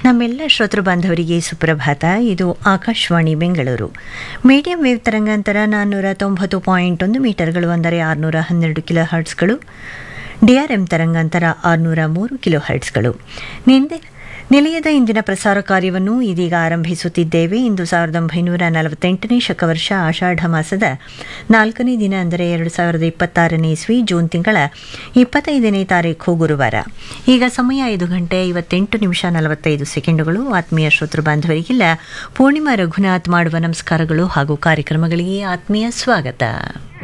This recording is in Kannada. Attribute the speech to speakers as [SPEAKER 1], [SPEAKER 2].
[SPEAKER 1] ನಮ್ಮೆಲ್ಲ ಶ್ರೋತೃ ಬಾಂಧವರಿಗೆ ಸುಪ್ರಭಾತ ಇದು ಆಕಾಶವಾಣಿ ಬೆಂಗಳೂರು ಮೀಡಿಯಂ ವೇವ್ ತರಂಗಾಂತರ ನಾನ್ನೂರ ತೊಂಬತ್ತು ಪಾಯಿಂಟ್ ಒಂದು ಮೀಟರ್ಗಳು ಅಂದರೆ ಆರುನೂರ ಹನ್ನೆರಡು ಕಿಲೋ ಹರ್ಟ್ಸ್ಗಳು ಡಿಆರ್ಎಂ ತರಂಗಾಂತರ ಆರುನೂರ ಮೂರು ಕಿಲೋ ಹರ್ಟ್ಸ್ಗಳು ನಿಂದೆ ನಿಲಯದ ಇಂದಿನ ಪ್ರಸಾರ ಕಾರ್ಯವನ್ನು ಇದೀಗ ಆರಂಭಿಸುತ್ತಿದ್ದೇವೆ ಇಂದು ಸಾವಿರದ ಒಂಬೈನೂರ ನಲವತ್ತೆಂಟನೇ ಶಕವರ್ಷ ಆಷಾಢ ಮಾಸದ ನಾಲ್ಕನೇ ದಿನ ಅಂದರೆ ಎರಡು ಸಾವಿರದ ಇಪ್ಪತ್ತಾರನೇ ಇಸ್ವಿ ಜೂನ್ ತಿಂಗಳ ಇಪ್ಪತ್ತೈದನೇ ತಾರೀಖು ಗುರುವಾರ ಈಗ ಸಮಯ ಐದು ಗಂಟೆ ಐವತ್ತೆಂಟು ನಿಮಿಷ ನಲವತ್ತೈದು ಸೆಕೆಂಡುಗಳು ಆತ್ಮೀಯ ಶ್ರೋತೃ ಬಾಂಧವರಿಗೆಲ್ಲ ಪೂರ್ಣಿಮಾ ರಘುನಾಥ್ ಮಾಡುವ ನಮಸ್ಕಾರಗಳು ಹಾಗೂ ಕಾರ್ಯಕ್ರಮಗಳಿಗೆ ಆತ್ಮೀಯ ಸ್ವಾಗತ